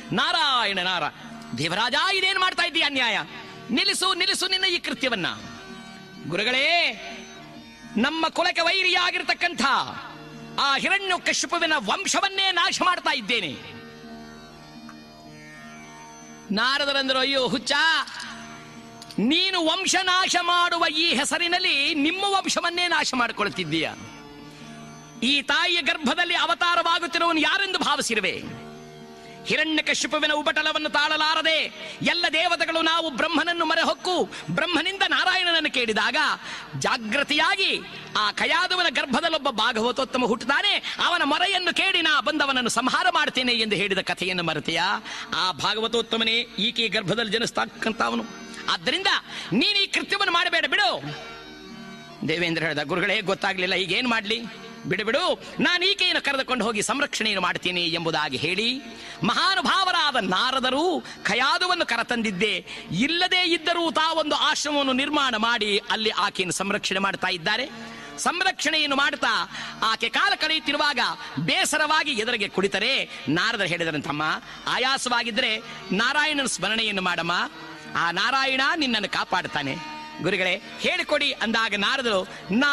ನಾರಾಯಣ ನಾರ ದೇವರಾಜ ಇದೇನು ಮಾಡ್ತಾ ಇದ್ದೀಯ ಅನ್ಯಾಯ ನಿಲ್ಲಿಸು ನಿಲ್ಲಿಸು ನಿನ್ನ ಈ ಕೃತ್ಯವನ್ನ ಗುರುಗಳೇ ನಮ್ಮ ಕುಲಕ್ಕೆ ವೈರಿಯಾಗಿರ್ತಕ್ಕಂಥ ಆ ಹಿರಣ್ಯ ಕಶ್ಯಪುವಿನ ವಂಶವನ್ನೇ ನಾಶ ಮಾಡ್ತಾ ಇದ್ದೇನೆ ನಾರದರಂದರು ಅಯ್ಯೋ ಹುಚ್ಚ ನೀನು ವಂಶ ನಾಶ ಮಾಡುವ ಈ ಹೆಸರಿನಲ್ಲಿ ನಿಮ್ಮ ವಂಶವನ್ನೇ ನಾಶ ಮಾಡಿಕೊಳ್ತಿದ್ದೀಯ ಈ ತಾಯಿಯ ಗರ್ಭದಲ್ಲಿ ಅವತಾರವಾಗುತ್ತಿರುವನು ಯಾರೆಂದು ಭಾವಿಸಿರುವೆ ಹಿರಣ್ಯ ಕಶ್ಯಪುವಿನ ಉಪಟಳವನ್ನು ತಾಳಲಾರದೆ ಎಲ್ಲ ದೇವತೆಗಳು ನಾವು ಬ್ರಹ್ಮನನ್ನು ಮರೆಹೊಕ್ಕು ಬ್ರಹ್ಮನಿಂದ ನಾರಾಯಣನನ್ನು ಕೇಳಿದಾಗ ಜಾಗೃತಿಯಾಗಿ ಆ ಕಯಾದುವನ ಗರ್ಭದಲ್ಲೊಬ್ಬ ಭಾಗವತೋತ್ತಮ ಹುಟ್ಟುತ್ತಾನೆ ಅವನ ಮೊರೆಯನ್ನು ಕೇಳಿ ನಾ ಬಂದವನನ್ನು ಸಂಹಾರ ಮಾಡ್ತೇನೆ ಎಂದು ಹೇಳಿದ ಕಥೆಯನ್ನು ಮರೆತೆಯಾ ಆ ಭಾಗವತೋತ್ತಮನೇ ಈಕೆ ಗರ್ಭದಲ್ಲಿ ಜನಿಸ್ತಕ್ಕಂಥವನು ಆದ್ದರಿಂದ ನೀನು ಈ ಕೃತ್ಯವನ್ನು ಮಾಡಬೇಡ ಬಿಡು ದೇವೇಂದ್ರ ಹೇಳಿದ ಗುರುಗಳೇ ಗೊತ್ತಾಗ್ಲಿಲ್ಲ ಈಗೇನ್ ಮಾಡ್ಲಿ ಬಿಡು ಬಿಡು ನಾನು ಈಕೆಯನ್ನು ಕರೆದುಕೊಂಡು ಹೋಗಿ ಸಂರಕ್ಷಣೆಯನ್ನು ಮಾಡ್ತೀನಿ ಎಂಬುದಾಗಿ ಹೇಳಿ ಮಹಾನುಭಾವರಾದ ನಾರದರು ಖಯಾದುವನ್ನು ಕರತಂದಿದ್ದೆ ಇಲ್ಲದೇ ಇದ್ದರೂ ತಾವೊಂದು ಆಶ್ರಮವನ್ನು ನಿರ್ಮಾಣ ಮಾಡಿ ಅಲ್ಲಿ ಆಕೆಯನ್ನು ಸಂರಕ್ಷಣೆ ಮಾಡ್ತಾ ಇದ್ದಾರೆ ಸಂರಕ್ಷಣೆಯನ್ನು ಮಾಡ್ತಾ ಆಕೆ ಕಾಲ ಕಳೆಯುತ್ತಿರುವಾಗ ಬೇಸರವಾಗಿ ಎದುರಿಗೆ ಕುಳಿತರೆ ನಾರದರು ಹೇಳಿದರಂತಮ್ಮ ಆಯಾಸವಾಗಿದ್ರೆ ನಾರಾಯಣನ ಸ್ಮರಣೆಯನ್ನು ಮಾಡಮ್ಮ ಆ ನಾರಾಯಣ ನಿನ್ನನ್ನು ಕಾಪಾಡುತ್ತಾನೆ ಗುರುಗಳೇ ಹೇಳಿಕೊಡಿ ಅಂದಾಗ ನಾರದರು ನಾ